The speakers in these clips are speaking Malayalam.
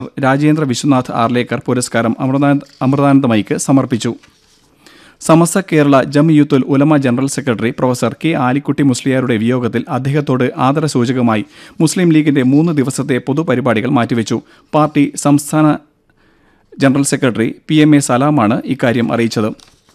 രാജേന്ദ്ര വിശ്വനാഥ് ആർലേക്കർ പുരസ്കാരം അമൃതാനന്ദ അമൃതാനന്ദമയിക്ക് സമർപ്പിച്ചു Samastha Kerala Jamiyyathul Ulama general secretary professor K Alikutty മുസ്ലിയാരുടെ വിയോഗത്തിൽ അദ്ദേഹത്തോട് ആദരസൂചകമായി മുസ്ലിം ലീഗിന്റെ മൂന്ന് ദിവസത്തെ പൊതുപരിപാടികൾ മാറ്റിവെച്ചു പാർട്ടി സംസ്ഥാന general secretary P M A സലാമാണ് ഇക്കാര്യം അറിയിച്ചത്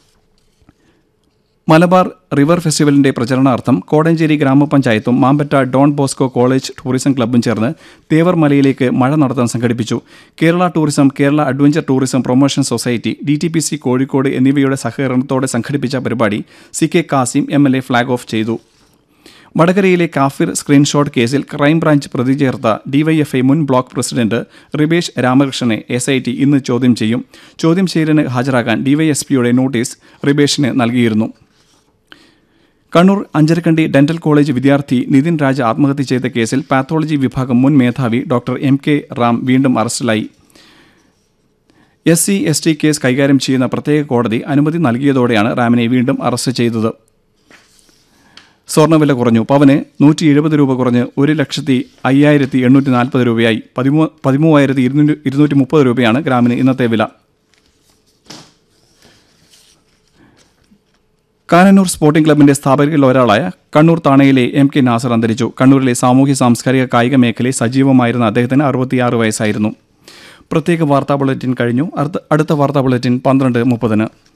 മലബാർ റിവർ ഫെസ്റ്റിവലിന്റെ പ്രചരണാർത്ഥം കോടഞ്ചേരി ഗ്രാമപഞ്ചായത്തും Mampatta Don Bosco college tourism ക്ലബ്ബും ചേർന്ന് തേവർമലയിലേക്ക് മഴ നടത്താൻ സംഘടിപ്പിച്ചു Kerala tourism Kerala adventure tourism promotion society D T P C Kozhikode എന്നിവയുടെ സഹകരണത്തോടെ സംഘടിപ്പിച്ച പരിപാടി C K Kasim M L A flag off ചെയ്തു വടകരയിലെ കാഫിർ സ്ക്രീൻഷോട്ട് കേസിൽ ക്രൈംബ്രാഞ്ച് പ്രതി ചേർത്ത ഡിവൈഎഫ്ഐ മുൻ ബ്ലോക്ക് പ്രസിഡന്റ് റിബേഷ് രാമകൃഷ്ണനെ എസ് ഐ ടി ഇന്ന് ചോദ്യം ചെയ്യും ചോദ്യം ചെയ്യലിന് ഹാജരാകാൻ ഡിവൈഎസ്പിയുടെ നോട്ടീസ് റിബേഷിന് നൽകിയിരുന്നു കണ്ണൂർ അഞ്ചരക്കണ്ടി ഡെന്റൽ കോളേജ് വിദ്യാർത്ഥി നിതിൻ രാജ ആത്മഹത്യ ചെയ്ത കേസിൽ പാത്തോളജി വിഭാഗം മുൻ മേധാവി ഡോക്ടർ എം കെ റാം വീണ്ടും അറസ്റ്റിലായി S C S T case കൈകാര്യം ചെയ്യുന്ന പ്രത്യേക കോടതി അനുമതി നൽകിയതോടെയാണ് റാമിനെ വീണ്ടും അറസ്റ്റ് ചെയ്തത് സ്വർണ്ണവില കുറഞ്ഞു പവന് നൂറ്റി എഴുപത് രൂപ കുറഞ്ഞ് ഒരു ലക്ഷത്തി അയ്യായിരത്തി എണ്ണൂറ്റി നാൽപ്പത് രൂപയായി പതിമൂ പതിമൂവായിരത്തി ഇരുന്നൂറ്റി ഇരുന്നൂറ്റി മുപ്പത് രൂപയാണ് ഗ്രാമിന് ഇന്നത്തെ വില കാനന്നൂർ സ്പോർട്ടിംഗ് ക്ലബിന്റെ സ്ഥാപകരിൽ ഒരാളായ കണ്ണൂർ താണയിലെ എം കെ നാസർ അന്തരിച്ചു കണ്ണൂരിലെ സാമൂഹ്യ സാംസ്കാരിക കായിക മേഖലയിൽ സജീവമായിരുന്ന അദ്ദേഹത്തിന് അറുപത്തിയാറ് വയസ്സായിരുന്നു പ്രത്യേക വാർത്താ ബുള്ളറ്റിൻ കഴിഞ്ഞു അടുത്ത അടുത്ത വാർത്താ ബുള്ളറ്റിൻ പന്ത്രണ്ട് മുപ്പതിന്